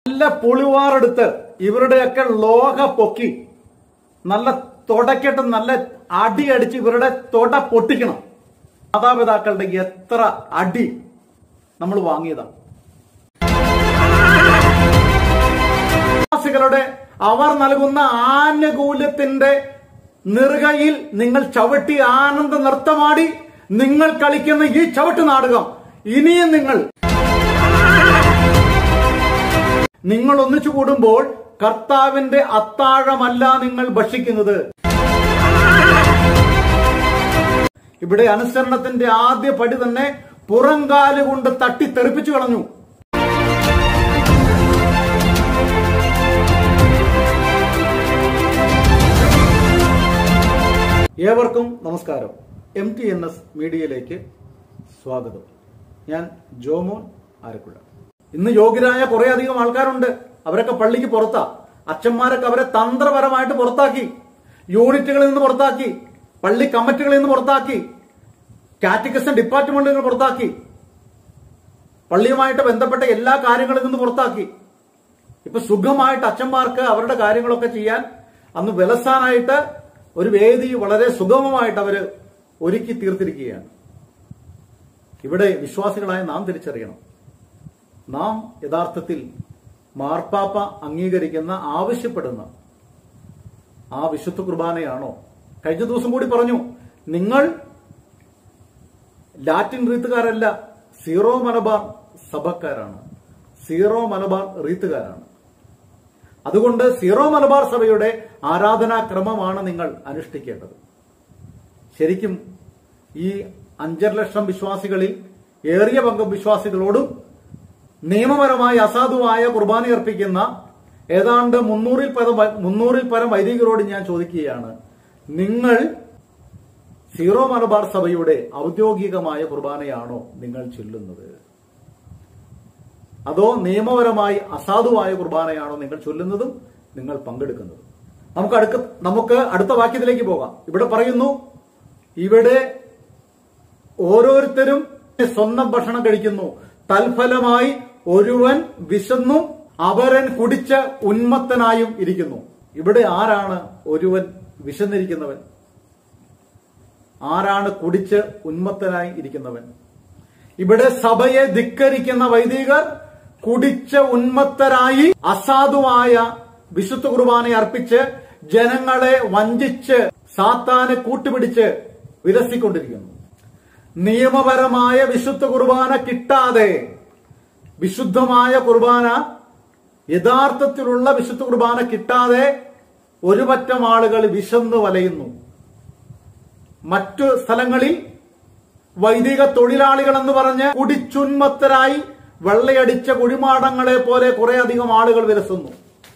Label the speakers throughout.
Speaker 1: നല്ല പുളിവാറെടുത്ത് ഇവരുടെയൊക്കെ ലോഹ പൊക്കി നല്ല തുടക്കിട്ട് നല്ല അടി അടിച്ച് ഇവരുടെ തൊട പൊട്ടിക്കണം മാതാപിതാക്കളുടെ എത്ര അടി നമ്മൾ വാങ്ങിയതാണ് വിശ്വാസികളുടെ അവർ നൽകുന്ന ആനുകൂല്യത്തിന്റെ നിറുകയിൽ നിങ്ങൾ ചവിട്ടി ആനന്ദ നൃത്തമാടി നിങ്ങൾ കളിക്കുന്ന ഈ ചവിട്ട് നാടകം ഇനിയും നിങ്ങൾ നിങ്ങൾ ഒന്നിച്ചു കൂടുമ്പോൾ കർത്താവിന്റെ അത്താഴമല്ല നിങ്ങൾ ഭക്ഷിക്കുന്നത് ഇവിടെ അനുസരണത്തിന്റെ ആദ്യ പടി തന്നെ പുറംകാല് കൊണ്ട് തട്ടി തെറിപ്പിച്ചു കളഞ്ഞു ഏവർക്കും നമസ്കാരം എം ടി എൻ എസ് മീഡിയയിലേക്ക് സ്വാഗതം ഞാൻ ജോമോൻ ആരക്കുഴ ഇന്ന് യോഗ്യരായ കുറെ അധികം ആൾക്കാരുണ്ട് അവരൊക്കെ പള്ളിക്ക് പുറത്താ അച്ഛന്മാരൊക്കെ അവരെ തന്ത്രപരമായിട്ട് പുറത്താക്കി യൂണിറ്റുകളിൽ നിന്ന് പുറത്താക്കി പള്ളി കമ്മിറ്റികളിൽ നിന്ന് പുറത്താക്കി കാറ്റഗറിസം ഡിപ്പാർട്ട്മെന്റിൽ നിന്ന് പുറത്താക്കി പള്ളിയുമായിട്ട് ബന്ധപ്പെട്ട എല്ലാ കാര്യങ്ങളിൽ നിന്ന് പുറത്താക്കി ഇപ്പൊ സുഖമായിട്ട് അച്ഛന്മാർക്ക് അവരുടെ കാര്യങ്ങളൊക്കെ ചെയ്യാൻ അന്ന് വിലസാനായിട്ട് ഒരു വേദി വളരെ സുഗമമായിട്ട് അവര് ഒരുക്കി തീർത്തിരിക്കുകയാണ് ഇവിടെ വിശ്വാസികളായ നാം തിരിച്ചറിയണം നാം യഥാർത്ഥത്തിൽ മാർപ്പാപ്പ അംഗീകരിക്കുന്ന ആവശ്യപ്പെടുന്ന ആ വിശുദ്ധ കുർബാനയാണോ കഴിഞ്ഞ ദിവസം കൂടി പറഞ്ഞു നിങ്ങൾ ലാറ്റിൻ റീത്തുകാരല്ല സീറോ മലബാർ സഭക്കാരാണ് സീറോ മലബാർ റീത്തുകാരാണ് അതുകൊണ്ട് സീറോ മലബാർ സഭയുടെ ആരാധനാക്രമമാണ് നിങ്ങൾ അനുഷ്ഠിക്കേണ്ടത് ശരിക്കും ഈ അഞ്ചര ലക്ഷം വിശ്വാസികളിൽ ഏറിയ പങ്കം വിശ്വാസികളോടും നിയമപരമായി അസാധുവായ കുർബാന അർപ്പിക്കുന്ന ഏതാണ്ട് മുന്നൂറിൽ പരം മുന്നൂറിൽ പരം വൈദികരോട് ഞാൻ ചോദിക്കുകയാണ് നിങ്ങൾ സീറോ മലബാർ സഭയുടെ ഔദ്യോഗികമായ കുർബാനയാണോ നിങ്ങൾ ചൊല്ലുന്നത് അതോ നിയമപരമായി അസാധുവായ കുർബാനയാണോ നിങ്ങൾ ചൊല്ലുന്നതും നിങ്ങൾ പങ്കെടുക്കുന്നതും നമുക്ക് അടുക്ക നമുക്ക് അടുത്ത വാക്യത്തിലേക്ക് പോകാം ഇവിടെ പറയുന്നു ഇവിടെ ഓരോരുത്തരും സ്വന്തം ഭക്ഷണം കഴിക്കുന്നു തൽഫലമായി ഒരുവൻ വിശന്നും അവരൻ കുടിച്ച് ഉന്മത്തനായും ഇരിക്കുന്നു ഇവിടെ ആരാണ് ഒരുവൻ വിശന്നിരിക്കുന്നവൻ ആരാണ് കുടിച്ച് ഉന്മത്തനായി ഇരിക്കുന്നവൻ ഇവിടെ സഭയെ ധിക്കരിക്കുന്ന വൈദികർ കുടിച്ച് ഉന്മത്തരായി അസാധുവായ വിശുദ്ധ കുർബാന അർപ്പിച്ച് ജനങ്ങളെ വഞ്ചിച്ച് സാത്താനെ കൂട്ടുപിടിച്ച് വിലസിക്കൊണ്ടിരിക്കുന്നു നിയമപരമായ വിശുദ്ധ കുർബാന കിട്ടാതെ വിശുദ്ധമായ കുർബാന യഥാർത്ഥത്തിലുള്ള വിശുദ്ധ കുർബാന കിട്ടാതെ ഒരു പറ്റം ആളുകൾ വിശന്ന് വലയുന്നു മറ്റു സ്ഥലങ്ങളിൽ വൈദിക തൊഴിലാളികൾ എന്ന് പറഞ്ഞ് കുടിച്ചുന്മത്തരായി വെള്ളയടിച്ച കുഴിമാടങ്ങളെ പോലെ കുറെ അധികം ആളുകൾ വിലസുന്നു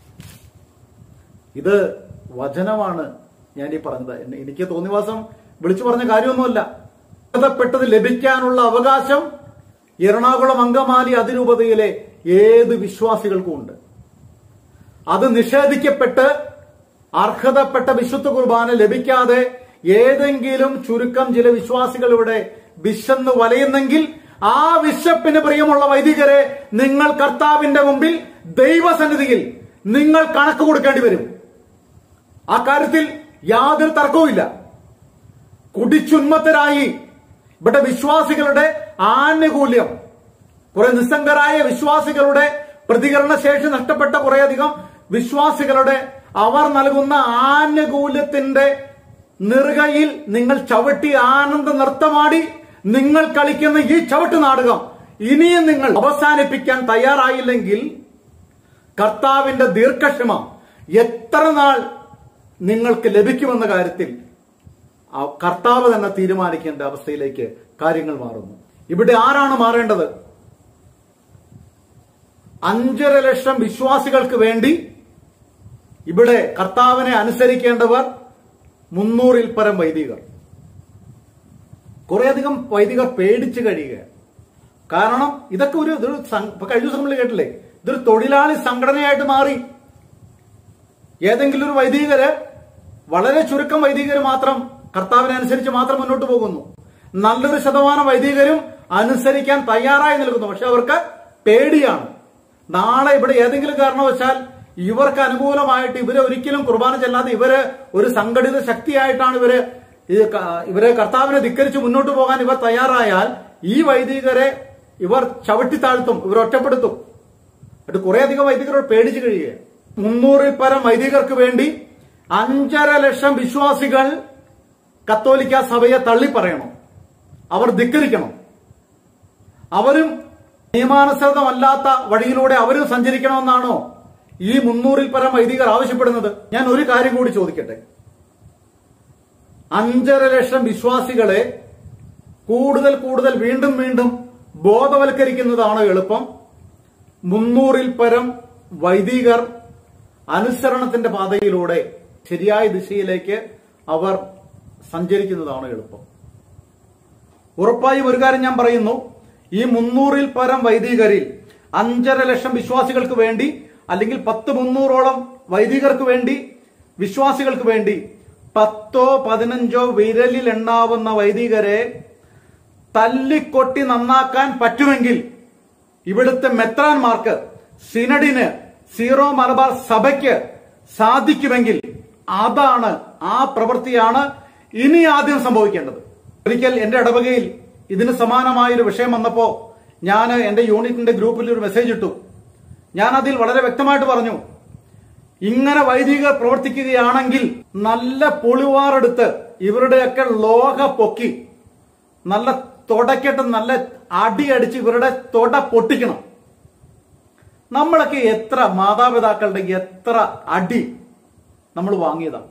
Speaker 1: ഇത് വചനമാണ് ഞാൻ ഈ പറഞ്ഞത് എന്നെ- എനിക്ക് തോന്നിവാസം വിളിച്ചു പറഞ്ഞ കാര്യമൊന്നുമല്ല അർഹതപ്പെട്ടത് ലഭിക്കാനുള്ള അവകാശം എറണാകുളം അങ്കമാലി അതിരൂപതയിലെ ഏത് വിശ്വാസികൾക്കും ഉണ്ട് അത് നിഷേധിക്കപ്പെട്ട് അർഹതപ്പെട്ട വിശുദ്ധ കുർബാന ലഭിക്കാതെ ഏതെങ്കിലും ചുരുക്കം ചില വിശ്വാസികൾ ഇവിടെ വിശന്ന് വലയുന്നെങ്കിൽ ആ വിശപ്പിന് പ്രിയമുള്ള വൈദികരെ നിങ്ങൾ കർത്താവിന്റെ മുമ്പിൽ ദൈവസന്നിധിയിൽ നിങ്ങൾ കണക്ക് കൊടുക്കേണ്ടി വരും ആ കാര്യത്തിൽ യാതൊരു തർക്കവുമില്ല കുടിച്ചുന്മത്തരായി ഇവിടെ വിശ്വാസികളുടെ ആനുകൂല്യം കുറെ നിസ്സംഗരായ വിശ്വാസികളുടെ പ്രതികരണ ശേഷി നഷ്ടപ്പെട്ട കുറേയധികം വിശ്വാസികളുടെ അവർ നൽകുന്ന ആനുകൂല്യത്തിന്റെ നിറുകയിൽ നിങ്ങൾ ചവിട്ടി ആനന്ദ നൃത്തമാടി നിങ്ങൾ കളിക്കുന്ന ഈ ചവിട്ട് നാടകം ഇനിയും നിങ്ങൾ അവസാനിപ്പിക്കാൻ തയ്യാറായില്ലെങ്കിൽ കർത്താവിന്റെ ദീർഘക്ഷമ എത്ര നാൾ നിങ്ങൾക്ക് ലഭിക്കുമെന്ന കാര്യത്തിൽ ആ കർത്താവ് തന്നെ തീരുമാനിക്കേണ്ട അവസ്ഥയിലേക്ക് കാര്യങ്ങൾ മാറുന്നു ഇവിടെ ആരാണ് മാറേണ്ടത് അഞ്ചര ലക്ഷം വിശ്വാസികൾക്ക് വേണ്ടി ഇവിടെ കർത്താവിനെ അനുസരിക്കേണ്ടവർ മുന്നൂറിൽ പരം വൈദികർ കുറേയധികം വൈദികർ പേടിച്ചു കഴിയുക കാരണം ഇതൊക്കെ ഒരു ഇതൊരു സം- ഇപ്പൊ കഴിഞ്ഞ ദിവസം നമ്മൾ കേട്ടില്ലേ ഇതൊരു തൊഴിലാളി സംഘടനയായിട്ട് മാറി ഏതെങ്കിലും ഒരു വൈദികര് വളരെ ചുരുക്കം വൈദികര് മാത്രം കർത്താവിനെ അനുസരിച്ച് മാത്രം മുന്നോട്ട് പോകുന്നു നല്ലൊരു ശതമാനം വൈദികരും അനുസരിക്കാൻ തയ്യാറായി നിൽക്കുന്നു പക്ഷെ അവർക്ക് പേടിയാണ് നാളെ ഇവിടെ ഏതെങ്കിലും കാരണവശാൽ ഇവർക്ക് അനുകൂലമായിട്ട് ഇവരെ ഒരിക്കലും കുർബാന ചെല്ലാതെ ഇവര് ഒരു സംഘടിത ശക്തിയായിട്ടാണ് ഇവര് ഇത് ക- ഇവരെ കർത്താവിനെ ധിക്കരിച്ച് മുന്നോട്ട് പോകാൻ ഇവർ തയ്യാറായാൽ ഈ വൈദികരെ ഇവർ ചവിട്ടി താഴ്ത്തും ഇവർ ഒറ്റപ്പെടുത്തും എന്നിട്ട് കുറെ അധികം വൈദികരോട് പേടിച്ചു കഴിയുക മുന്നൂറിൽ പരം വൈദികർക്ക് വേണ്ടി അഞ്ചര ലക്ഷം വിശ്വാസികൾ കത്തോലിക്ക സഭയെ തള്ളിപ്പറയണം അവർ ധിക്കരിക്കണം അവരും നിയമാനുസൃതമല്ലാത്ത വഴിയിലൂടെ അവരും സഞ്ചരിക്കണമെന്നാണോ ഈ മുന്നൂറിൽ പരം വൈദികർ ആവശ്യപ്പെടുന്നത് ഞാൻ ഒരു കാര്യം കൂടി ചോദിക്കട്ടെ അഞ്ചര ലക്ഷം വിശ്വാസികളെ കൂടുതൽ കൂടുതൽ വീണ്ടും വീണ്ടും ബോധവൽക്കരിക്കുന്നതാണോ എളുപ്പം മുന്നൂറിൽ പരം വൈദികർ അനുസരണത്തിന്റെ പാതയിലൂടെ ശരിയായ ദിശയിലേക്ക് അവർ സഞ്ചരിക്കുന്നതാണോ എളുപ്പം ഉറപ്പായും ഒരു കാര്യം ഞാൻ പറയുന്നു ഈ മുന്നൂറിൽ പരം വൈദികരിൽ അഞ്ചര ലക്ഷം വിശ്വാസികൾക്ക് വേണ്ടി അല്ലെങ്കിൽ പത്ത് മുന്നൂറോളം വൈദികർക്ക് വേണ്ടി വിശ്വാസികൾക്ക് വേണ്ടി പത്തോ പതിനഞ്ചോ വിരലിൽ എണ്ണാവുന്ന വൈദികരെ തല്ലിക്കൊട്ടി നന്നാക്കാൻ പറ്റുമെങ്കിൽ ഇവിടുത്തെ മെത്രാന്മാർക്ക് സിനഡിന് സീറോ മലബാർ സഭയ്ക്ക് സാധിക്കുമെങ്കിൽ അതാണ് ആ പ്രവൃത്തിയാണ് ഇനി ആദ്യം സംഭവിക്കേണ്ടത് ഒരിക്കൽ എന്റെ ഇടവകയിൽ ഇതിന് സമാനമായ ഒരു വിഷയം വന്നപ്പോ ഞാൻ എന്റെ യൂണിറ്റിന്റെ ഗ്രൂപ്പിൽ ഒരു മെസ്സേജ് ഇട്ടു ഞാൻ അതിൽ വളരെ വ്യക്തമായിട്ട് പറഞ്ഞു ഇങ്ങനെ വൈദികർ പ്രവർത്തിക്കുകയാണെങ്കിൽ നല്ല പുളിവാറെടുത്ത് ഇവരുടെയൊക്കെ ലോക പൊക്കി നല്ല തുടക്കിട്ട് നല്ല അടിയടിച്ച് ഇവരുടെ തൊട പൊട്ടിക്കണം നമ്മളൊക്കെ എത്ര മാതാപിതാക്കളുടെ എത്ര അടി നമ്മൾ വാങ്ങിയതാ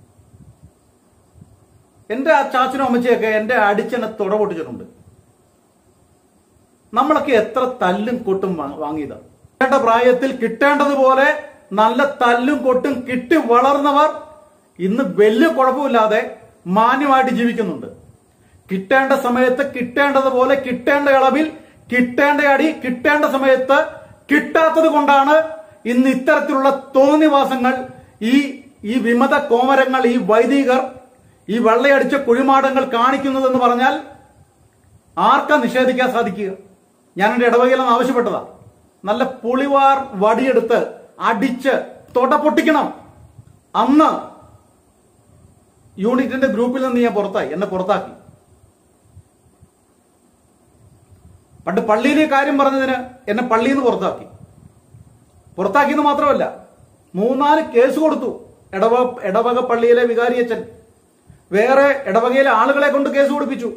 Speaker 1: എന്റെ ആ ചാച്ചനും അമ്മച്ചിയൊക്കെ എന്റെ അടിച്ചെന്നെ തുട പൊട്ടിച്ചിട്ടുണ്ട് നമ്മളൊക്കെ എത്ര തല്ലും കൊട്ടും വാ- വാങ്ങിയതാ കിട്ടേണ്ട പ്രായത്തിൽ കിട്ടേണ്ടതുപോലെ നല്ല തല്ലും കൊട്ടും കിട്ടി വളർന്നവർ ഇന്ന് വലിയ കുഴപ്പമില്ലാതെ മാന്യമായിട്ട് ജീവിക്കുന്നുണ്ട് കിട്ടേണ്ട സമയത്ത് കിട്ടേണ്ടതുപോലെ കിട്ടേണ്ട ഇളവിൽ കിട്ടേണ്ട അടി കിട്ടേണ്ട സമയത്ത് കിട്ടാത്തത് കൊണ്ടാണ് ഇന്ന് ഇത്തരത്തിലുള്ള തോന്നിവാസങ്ങൾ ഈ ഈ വിമത കോമരങ്ങൾ ഈ വൈദികർ ഈ വെള്ളയടിച്ച കുഴിമാടങ്ങൾ കാണിക്കുന്നതെന്ന് പറഞ്ഞാൽ ആർക്കാ നിഷേധിക്കാൻ സാധിക്കുക ഞാൻ എന്റെ ഇടവകയിലെന്ന് ആവശ്യപ്പെട്ടതാ നല്ല പുളിവാർ വടിയെടുത്ത് അടിച്ച് തൊട പൊട്ടിക്കണം അന്ന് യൂണിറ്റിന്റെ ഗ്രൂപ്പിൽ നിന്ന് ഞാൻ പുറത്തായി എന്നെ പുറത്താക്കി പണ്ട് പള്ളിയിലെ കാര്യം പറഞ്ഞതിന് എന്നെ പള്ളിയിൽ നിന്ന് പുറത്താക്കി പുറത്താക്കിയെന്ന് മാത്രമല്ല മൂന്നാല് കേസ് കൊടുത്തു ഇടവ ഇടവക പള്ളിയിലെ വികാരിയച്ഛൻ വേറെ ഇടവകയിലെ ആളുകളെ കൊണ്ട് കേസ് കൊടുപ്പിച്ചു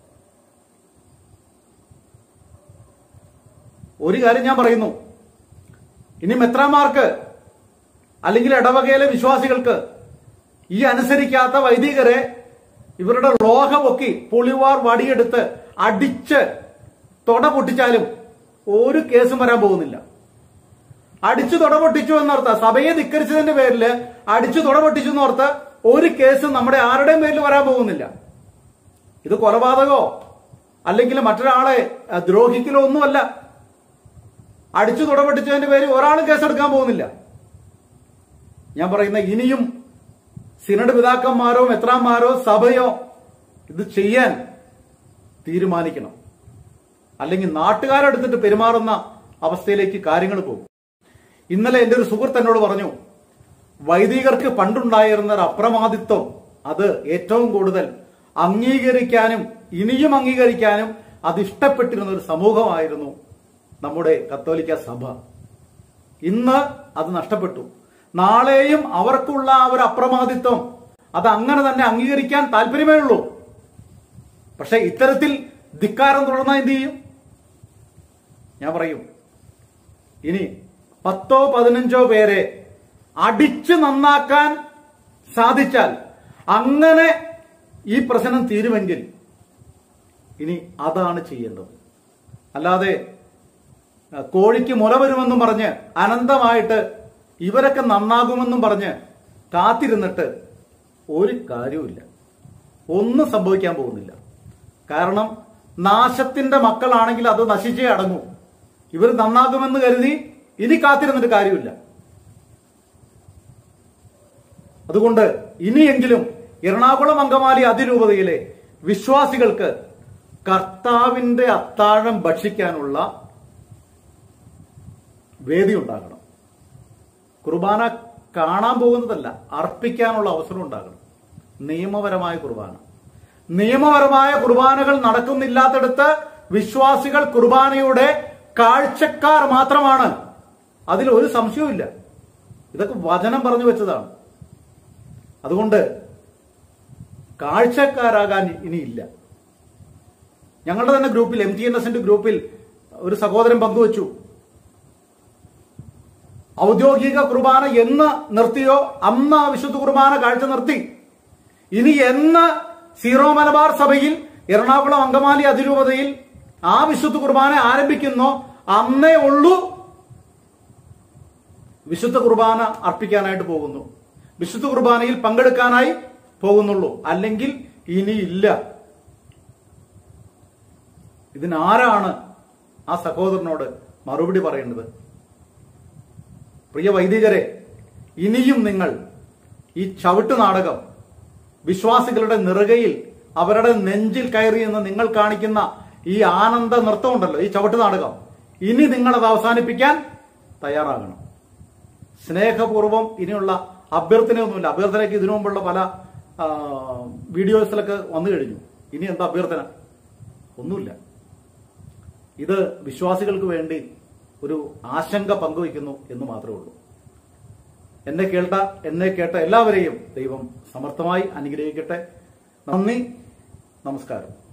Speaker 1: ഒരു കാര്യം ഞാൻ പറയുന്നു ഇനി മെത്രാമാർക്ക് അല്ലെങ്കിൽ ഇടവകയിലെ വിശ്വാസികൾക്ക് ഈ അനുസരിക്കാത്ത വൈദികരെ ഇവരുടെ ലോഹ പൊക്കി പുളിവാർ വടിയെടുത്ത് അടിച്ച് തൊട പൊട്ടിച്ചാലും ഒരു കേസും വരാൻ പോകുന്നില്ല അടിച്ചു തൊട പൊട്ടിച്ചു എന്നോർത്ത് സഭയെ ധിക്കരിച്ചതിന്റെ പേരിൽ അടിച്ചു തൊട പൊട്ടിച്ചു എന്നോർത്ത് ഒരു കേസും നമ്മുടെ ആരുടെയും പേരിൽ വരാൻ പോകുന്നില്ല ഇത് കൊലപാതകമോ അല്ലെങ്കിൽ മറ്റൊരാളെ അഹ്, ദ്രോഹിക്കലോ ഒന്നുമല്ല അടിച്ചു തുടപെട്ടിച്ചതിന്റെ പേര് ഒരാളും കേസെടുക്കാൻ പോകുന്നില്ല ഞാൻ പറയുന്ന ഇനിയും സിനഡ് പിതാക്കന്മാരോ മെത്രാന്മാരോ സഭയോ ഇത് ചെയ്യാൻ തീരുമാനിക്കണം അല്ലെങ്കിൽ നാട്ടുകാരെടുത്തിട്ട് പെരുമാറുന്ന അവസ്ഥയിലേക്ക് കാര്യങ്ങൾ പോകും ഇന്നലെ എന്റെ ഒരു സുഹൃത്ത് എന്നോട് പറഞ്ഞു വൈദികർക്ക് പണ്ടുണ്ടായിരുന്ന ഒരു അപ്രമാദിത്വം അത് ഏറ്റവും കൂടുതൽ അംഗീകരിക്കാനും ഇനിയും അംഗീകരിക്കാനും അത് ഇഷ്ടപ്പെട്ടിരുന്ന ഒരു സമൂഹമായിരുന്നു നമ്മുടെ കത്തോലിക്ക സഭ ഇന്ന് അത് നഷ്ടപ്പെട്ടു നാളെയും അവർക്കുള്ള ആ ഒരു അപ്രമാദിത്വം അത് അങ്ങനെ തന്നെ അംഗീകരിക്കാൻ താല്പര്യമേ ഉള്ളൂ പക്ഷെ ഇത്തരത്തിൽ ധിക്കാരം തുടർന്നാൽ എന്ത് ചെയ്യും ഞാൻ പറയും ഇനി പത്തോ പതിനഞ്ചോ പേരെ അടിച്ചു നന്നാക്കാൻ സാധിച്ചാൽ അങ്ങനെ ഈ പ്രശ്നം തീരുമെങ്കിൽ ഇനി അതാണ് ചെയ്യേണ്ടത് അല്ലാതെ ആ, കോഴിക്ക് മുല വരുമെന്നും പറഞ്ഞ് അനന്തമായിട്ട് ഇവരൊക്കെ നന്നാകുമെന്നും പറഞ്ഞ് കാത്തിരുന്നിട്ട് ഒരു കാര്യവുമില്ല ഒന്നും സംഭവിക്കാൻ പോകുന്നില്ല കാരണം നാശത്തിന്റെ മക്കളാണെങ്കിൽ അത് നശിച്ചേ അടങ്ങൂ ഇവർ നന്നാകുമെന്ന് കരുതി ഇനി കാത്തിരുന്നിട്ട് കാര്യമില്ല അതുകൊണ്ട് ഇനിയെങ്കിലും എറണാകുളം അങ്കമാലി അതിരൂപതയിലെ വിശ്വാസികൾക്ക് കർത്താവിന്റെ അത്താഴം ഭക്ഷിക്കാനുള്ള വേദി ഉണ്ടാകണം കുർബാന കാണാൻ പോകുന്നതല്ല അർപ്പിക്കാനുള്ള അവസരം ഉണ്ടാകണം നിയമപരമായ കുർബാന നിയമപരമായ കുർബാനകൾ നടക്കുന്നില്ലാത്തടത്ത് വിശ്വാസികൾ കുർബാനയുടെ കാഴ്ചക്കാർ മാത്രമാണ് അതിൽ ഒരു സംശയവുമില്ല ഇതൊക്കെ വചനം പറഞ്ഞു വെച്ചതാണ് അതുകൊണ്ട് കാഴ്ചക്കാരാകാൻ ഇനിയില്ല ഞങ്ങളുടെ തന്നെ ഗ്രൂപ്പിൽ എം ടി എൻ എസിന്റെ ഗ്രൂപ്പിൽ ഒരു സഹോദരൻ പങ്കുവച്ചു ഔദ്യോഗിക കുർബാന എന്ന് നിർത്തിയോ അന്ന് ആ വിശുദ്ധ കുർബാന കാഴ്ച നിർത്തി ഇനി എന്ന് സീറോ മലബാർ സഭയിൽ എറണാകുളം അങ്കമാലി അതിരൂപതയിൽ ആ വിശുദ്ധ കുർബാന ആരംഭിക്കുന്നോ അന്നേ ഉള്ളൂ വിശുദ്ധ കുർബാന അർപ്പിക്കാനായിട്ട് പോകുന്നു വിശുദ്ധ കുർബാനയിൽ പങ്കെടുക്കാനായി പോകുന്നുള്ളൂ അല്ലെങ്കിൽ ഇനിയില്ല ഇതിനാരാണ് ആ സഹോദരനോട് മറുപടി പറയേണ്ടത് പ്രിയ വൈദികരെ ഇനിയും നിങ്ങൾ ഈ ചവിട്ടു നാടകം വിശ്വാസികളുടെ നിറുകയിൽ അവരുടെ നെഞ്ചിൽ കയറി എന്ന് നിങ്ങൾ കാണിക്കുന്ന ഈ ആനന്ദ നൃത്തമുണ്ടല്ലോ ഈ ചവിട്ടു നാടകം ഇനി നിങ്ങളത് അവസാനിപ്പിക്കാൻ തയ്യാറാകണം സ്നേഹപൂർവം ഇനിയുള്ള അഭ്യർത്ഥനയൊന്നുമില്ല അഭ്യർത്ഥനയ്ക്ക് ഇതിനു മുമ്പുള്ള പല ആ, വീഡിയോസിലൊക്കെ വന്നു കഴിഞ്ഞു ഇനി എന്താ അഭ്യർത്ഥന ഒന്നുമില്ല ഇത് വിശ്വാസികൾക്ക് വേണ്ടി ഒരു ആശങ്ക പങ്കുവയ്ക്കുന്നു എന്ന് മാത്രമേ ഉള്ളൂ എന്നെ കേട്ട എന്നെ കേട്ട എല്ലാവരെയും ദൈവം സമർത്ഥമായി അനുഗ്രഹിക്കട്ടെ നന്ദി നമസ്കാരം